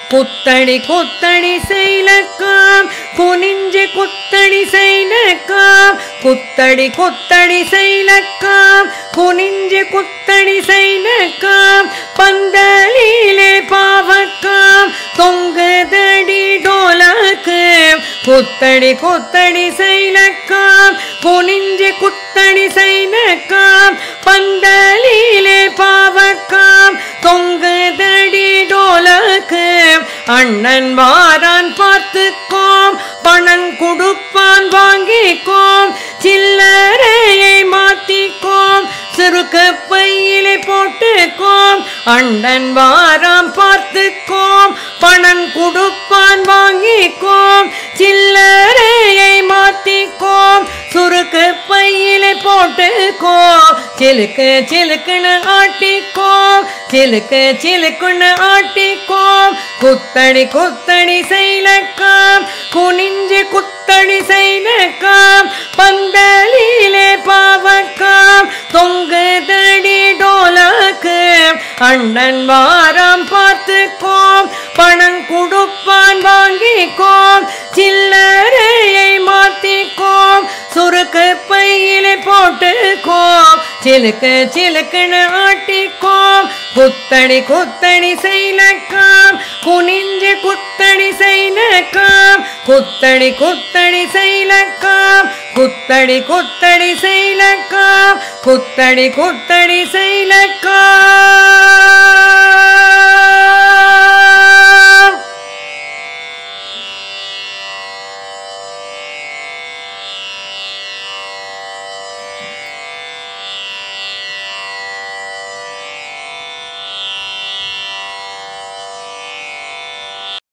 குத்தடி குத்தடி செய்லக்காம் குனிஞ்சு குத்தடி செய்லக்காம் குத்தடி குத்தடி செய்லக்காம் குனிஞ்சு குத்தடி செய்லக்காம் பந்தலிலே பாவக்காம் தொங்குதடி டோலக்கு குத்தடி குத்தடி செய்லக்காம் குனிஞ்சு குத்தடி செய்லக்காம் பந்தலிலே பாவக்காம் தொங்குதடி டோலக்கு அண்ணன் வாரான் பார்த்துக்கோம் பணம் கொடுப்பான் வாங்கிக்கோம் சில்லறையை மாத்திக்கோம் சிறுக்கு பையிலே போட்டுக்கோம் அண்ணன் வாராம் பார்த்துக்கோம் பணம் கொடுப்பான் வாங்கிக்கோம் சில்லறையை மாத்திக்கோம் சுருக்கு பையிலே போட்டுக்கோம் சிலுக்கு சிலுக்குன்னு ஆட்டிக்கோம் சிலுக்கு சிலுக்குன்னு ஆட்டிக்கோம் குத்தடி குத்தடி செய்லக்காம் குனிஞ்சு குத்தடி செய்லக்காம் பந்தலிலே பாவக்காம் தொங்குதடி டோலக்கு அண்ணன் வாரம் பார்த்துக்கோம் பணம் கொடுப்பான் வாங்கிக்கோம் சில்லறையை மாத்திக்கோம் சுருக்கு பையிலே போட்டுக்கோம் சிலுக்கு சிலுக்குன்னு ஆட்டிக்கோம் குத்தடி குத்தடி செய்லக்காம் குனிஞ்சு குத்தடி செய்லக்காம் குத்தடி குத்தடி செய்லக்காம் குத்தடி குத்தடி செய்லக்காம் குத்தடி குத்தடி செய்லக்காம்